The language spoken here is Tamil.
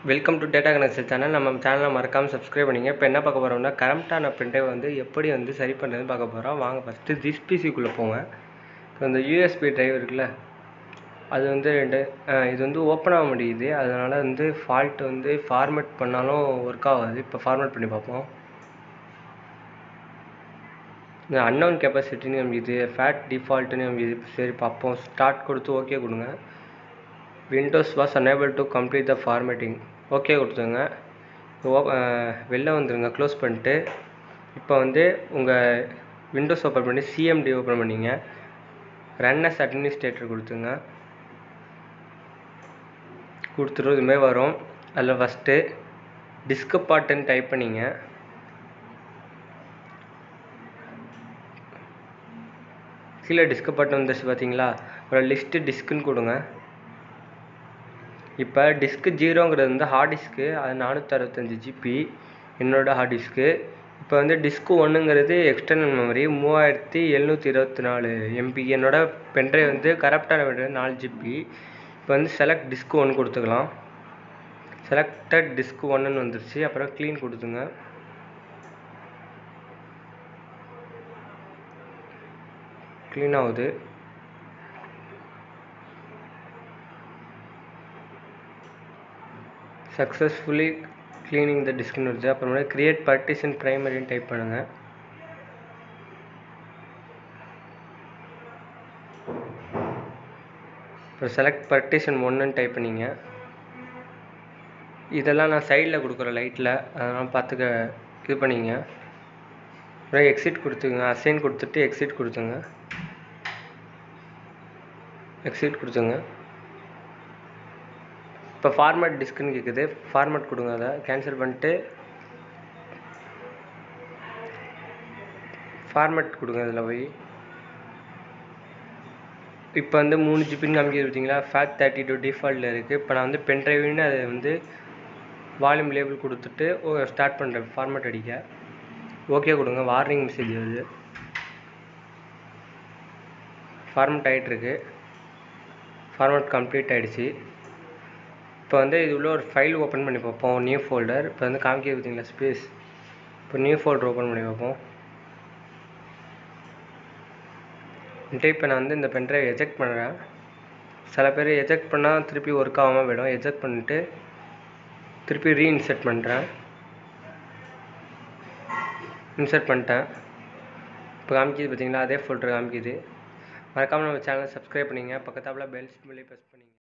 welcome to data connection channel நம்ம சேனலை மறக்காமல் சப்ஸ்கிரைப் பண்ணிங்க இப்போ என்ன பார்க்க போகிறோம்னா கரண்ட்டான பிரிண்டை வந்து எப்படி வந்து சரி பண்ணுறதுன்னு பார்க்க போகிறோம் வாங்க ஃபஸ்ட்டு ஜிஸ்பிசிக்குள்ளே போங்க இப்போ இந்த யூஎஸ்பி டிரைவ் இருக்குல்ல அது வந்து ரெண்டு அஹ் இது வந்து ஓப்பன் ஆக முடியுது அதனால் வந்து ஃபால்ட் வந்து ஃபார்மேட் பண்ணாலும் ஒர்க் ஆகாது இப்போ ஃபார்மேட் பண்ணி பார்ப்போம் இந்த அன்னவுன் கெப்பாசிட்டின்னு காமிக்குது ஃபேட் டிஃபால்ட்டுன்னு காமிக்குது சரி பார்ப்போம் ஸ்டார்ட் கொடுத்து ஓகே கொடுங்க windows was unable to complete the formatting okay கொடுத்துங்க ஓ வெளில வந்துடுங்க க்ளோஸ் பண்ணிட்டு இப்போ வந்து உங்கள் விண்டோஸ் ஓப்பன் பண்ணி சிஎம்டி ஓப்பன் பண்ணிங்க ரன் அஸ் அட்மினிஸ்ட்ரேட்டர் கொடுத்துங்க கொடுத்துட்டு இதுமாதிரி வரும் அதில் ஃபஸ்ட்டு டிஸ்க் பாட்டுன்னு டைப் பண்ணிங்க கீழே டிஸ்க் பாட்டு வந்துருச்சு பார்த்தீங்களா ஒரு லிஸ்ட்டு டிஸ்க்குன்னு கொடுங்க இப்போ டிஸ்க்கு ஜீரோங்கிறது வந்து ஹார்ட் டிஸ்க்கு அது நானூற்றறுபத்தஞ்சி ஜிபி என்னோடய ஹார்ட் டிஸ்க்கு இப்போ வந்து டிஸ்க்கு ஒன்றுங்கிறது எக்ஸ்டர்னல் மெமரி மூவாயிரத்தி எழுநூற்றி இருபத்தி நாலு எம்பி என்னோடய பென்ட்ரைவ் வந்து கரப்டான பென்ட்ரைவ் நாலு ஜிபி இப்போ வந்து செலக்ட் டிஸ்க்கு ஒன்று கொடுத்துக்கலாம் செலக்டட் டிஸ்க்கு ஒன்றுன்னு வந்துருச்சு அப்புறம் க்ளீன் கொடுத்துங்க க்ளீன் ஆகுது சக்ஸஸ்ஃபுல்லி க்ளீனிங் த டிஸ்க்னு வருது அப்புறமேல கிரியேட் பார்ட்டிஷன் ப்ரைமரின்னு டைப் பண்ணுங்கள் அப்புறம் செலக்ட் பார்ட்டிஷன் ஒன்றுன்னு டைப் பண்ணிங்க இதெல்லாம் நான் சைடில் கொடுக்குற லைட்டில் அதெல்லாம் பார்த்துக்க இது பண்ணிங்க அப்புறம் எக்ஸிட் கொடுத்துங்க அசைன் கொடுத்துட்டு எக்ஸிட் கொடுத்துங்க எக்ஸிட் கொடுத்துங்க இப்போ ஃபார்மேட் டிஸ்க்குன்னு கேட்குது ஃபார்மேட் கொடுங்க அதை கேன்சல் பண்ணிட்டு ஃபார்மேட் கொடுங்க அதில் போய் இப்போ வந்து மூணு ஜிபின்னு காமிக்கிறது பார்த்தீங்களா ஃபேட் தேர்ட்டி டூ டிஃபால்ட்டில் இருக்குது இப்போ நான் வந்து பென்ட்ரைவ்னு அதை வந்து வால்யூம் லேபிள் கொடுத்துட்டு ஓ ஸ்டார்ட் பண்ணுறேன் ஃபார்மேட் அடிக்க ஓகே கொடுங்க வார்னிங் மெசேஜ் வருது ஃபார்மேட் ஆகிட்டுருக்கு ஃபார்மேட் கம்ப்ளீட் ஆகிடுச்சு இப்போ வந்து இது உள்ள ஒரு ஃபைல் ஓப்பன் பண்ணி பார்ப்போம் நியூ ஃபோல்டர் இப்போ வந்து காமிக்க பார்த்தீங்களா ஸ்பேஸ் இப்போ நியூ ஃபோல்டர் ஓப்பன் பண்ணி பார்ப்போம் வந்துட்டு இப்போ நான் வந்து இந்த பென்ட்ரைவ் எஜெக்ட் பண்ணுறேன் சில பேர் எஜெக்ட் பண்ணால் திருப்பி ஒர்க் ஆகாமல் போயிடும் எஜெக்ட் பண்ணிட்டு திருப்பி ரீஇன்செர்ட் பண்ணுறேன் இன்சர்ட் பண்ணிட்டேன் இப்போ காமிக்குது பார்த்தீங்களா அதே ஃபோல்டர் காமிக்குது மறக்காமல் நம்ம சேனலை சப்ஸ்கிரைப் பண்ணிங்க பக்கத்தாப்பில் பெல் சிம்பிளே ப்ரெஸ் பண்ணிங்க